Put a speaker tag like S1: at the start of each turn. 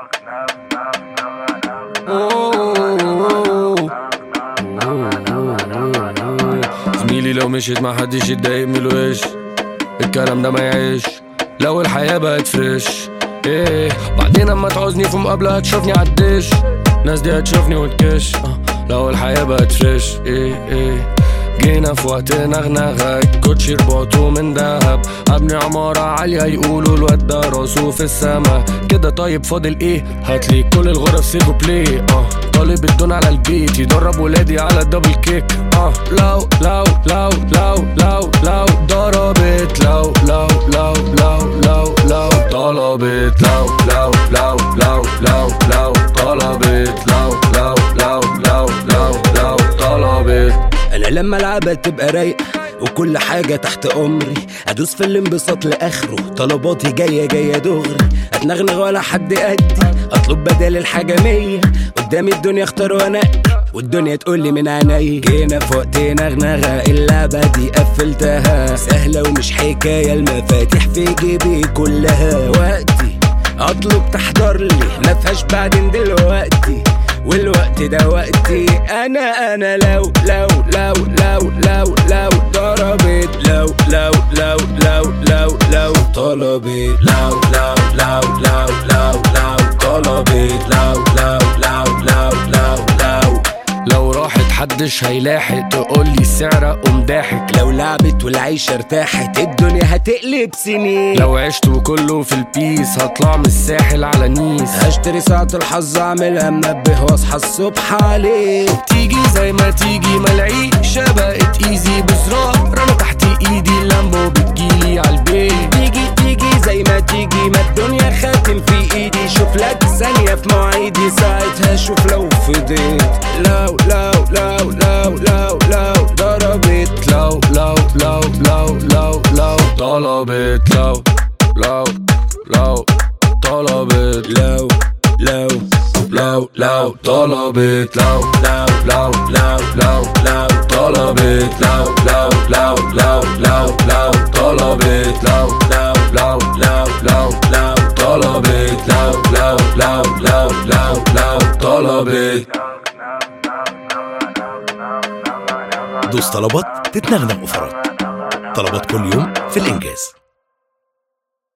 S1: زميلي لو مشيت ما حدش يتضايق من الوش الكلام ده ما يعيش لو الحياة بقت فريش ايه بعدين اما تعوزني في مقابلة هتشوفني عالدش الناس دي هتشوفني وتكش آه، لو الحياة بقت فريش ايه ايه جينا في وقت نغنغة كوتشي رباطه من دهب ابني عمارة عالية يقولوا الواد ده راسه في السما كده طيب فاضل ايه هاتلي كل الغرف سيبو بلاي اه طالب الدون على البيت يدرب ولادي على الدبل كيك اه لو لو لو لو لو لو ضربت لو لو لو لو لو لو طلبت لو لو لو لو لو لو طلبت لو لو لو لو لو لو طلبت
S2: انا لما العبها تبقى رايقه وكل حاجة تحت أمري أدوس في الانبساط لآخره طلباتي جاية جاية دغري أتنغنغ ولا حد قدي أطلب بدل الحاجة مية قدامي الدنيا اختار وأنقي والدنيا تقولي من عيني جينا في وقت نغنغة اللعبة دي قفلتها سهلة ومش حكاية المفاتيح في جيبي كلها وقتي اطلب تحضر لي ما فيهاش بعدين دلوقتي والوقت ده وقتي انا انا لو لو لو لو لو لو ضربت لو لو لو لو لو لو طلبت لو لو لو لو لو لو طلبت لو لو لو لو لو لو
S1: لو راحت حدش هيلاحق تقولي السعر اقوم ضاحك
S2: لو لعبت والعيشة ارتاحت الدنيا هتقلب سنين
S1: لو عشت وكله في البيس هطلع من الساحل على نيس
S2: هشتري ساعة الحظ اعملها منبه واصحى الصبح عليه
S1: تيجي زي ما تيجي ملعيشة بقت ايزي بزرار انا تحت ايدي اللامبو بتجيلي عالبيت
S2: تيجي تيجي زي ما تيجي ما الدنيا خاتم في ايدي شوف لك ثانية في مواعيدي ساعتها شوف لو فضيت لو لو لو لو لو لو ضربت
S1: لو لو لو لو لو لو طلبت لو لو لو طلبت
S2: لو لو
S1: لو لو طلبت لو لو لو لو لو لو طلبت لو لو لو لو لو لو طلبت لو لو لو لو لو لو طلبت لو لو لو لو لو لو طلبت
S3: دوس طلبات تتنغنغ اوفرات طلبات كل يوم في الانجاز